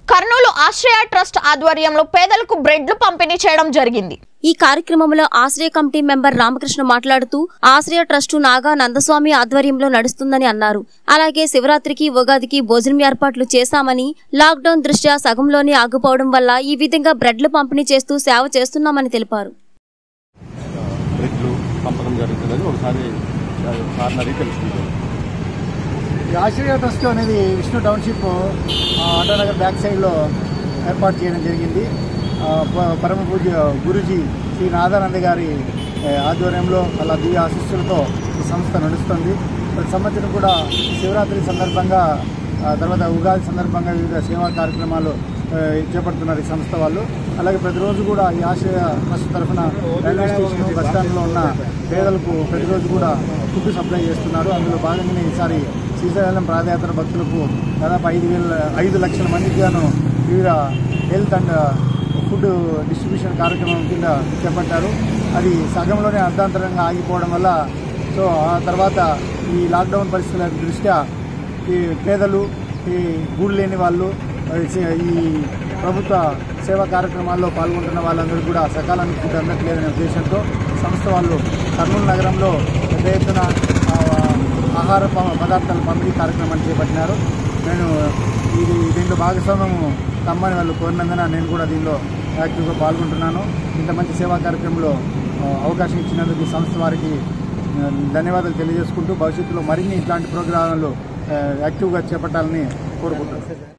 కర్నూలు ఆశ్రయ ట్రస్ట్ ఆధ్వర్యంలో పేదలకు బ్రెడ్లు పంపిణీ చేయడం జరిగింది ఈ కార్యక్రమంలో ఆశ్రయ కమిటీ మెంబర్ రామకృష్ణ మాట్లాడుతూ ఆశ్రయ ట్రస్టు నాగా నందస్వామి ఆధ్వర్యంలో నడుస్తుందని అన్నారు అలాగే శివరాత్రికి ఉగాదికి భోజనం ఏర్పాట్లు చేశామని లాక్డౌన్ దృష్ట్యా సగంలోనే ఆగిపోవడం వల్ల ఈ విధంగా బ్రెడ్లు పంపిణీ చేస్తూ సేవ చేస్తున్నామని తెలిపారు బ్రిడ్లు పంపడం జరుగుతుందని ఒకసారి సార్ని అడిగి తెలుసుకుంటాం ఈ ఆశ్రయ ట్రస్ట్ అనేది విష్ణు టౌన్షిప్ ఆ, ఆటోనగర్ బ్యాక్ సైడ్లో ఏర్పాటు చేయడం జరిగింది ఆ, ప- పరమ పూజ్య గురుజీ శ్రీ నాదానంద గారి ఏ, ఆధ్వర్యంలో వాళ్ళ దివ్య ఆశీస్సులతో ఈ సంస్థ నడుస్తుంది ప్రతి సంవత్సరం కూడా శివరాత్రి సందర్భంగా ఆ, తర్వాత ఉగాది సందర్భంగా వివిధ సేవా కార్యక్రమాలు ఆ, చేపడుతున్నారు ఈ సంస్థ వాళ్ళు అలాగే ప్రతిరోజు కూడా ఈ ఆశ్రయ ట్రస్ట్ తరఫున రైల్వే స్టేషన్ బస్ స్టాండ్లో ఉన్న పేదలకు ప్రతిరోజు కూడా ఫుడ్ సప్లై చేస్తున్నారు అందులో భాగంగానే ఈసారి శ్రీశైలం పాదయాత్ర భక్తులకు దాదాపు ఐదు వేల ఐదు లక్షల మందికి గాను వివిధ హెల్త్ అండ్ ఫుడ్ డిస్ట్రిబ్యూషన్ కార్యక్రమం కింద చేపట్టారు అది సగంలోనే అర్ధాంతరంగా ఆగిపోవడం వల్ల సో ఆ తర్వాత ఈ లాక్డౌన్ పరిస్థితుల దృష్ట్యా ఈ పేదలు ఈ గూడు లేని వాళ్ళు ఈ ప్రభుత్వ సేవా కార్యక్రమాల్లో పాల్గొంటున్న వాళ్ళందరూ కూడా సకాలానికి ఫుడ్ అందట్లేదనే ఉద్దేశంతో సంస్థ వాళ్ళు కర్నూలు నగరంలో పెద్ద ఎత్తున ఆ, ఆహార ప- పదార్థాల పంపిణీ కార్యక్రమాన్ని చేపట్టినారు నేను ఇది దీంట్లో భాగస్వామ్యము తమ్మని వాళ్ళు కోరినందున నేను కూడా దీనిలో యాక్టివ్గా పాల్గొంటున్నాను ఇంత మంచి సేవా కార్యక్రమంలో ఆ, అవకాశం ఇచ్చినందుకు ఈ సంస్థ వారికి ఆ, ధన్యవాదాలు తెలియజేసుకుంటూ భవిష్యత్తులో మరిన్ని ఇట్లాంటి ప్రోగ్రాంలు ఆ, యాక్టివ్గా చేపట్టాలని కోరుకుంటున్నాను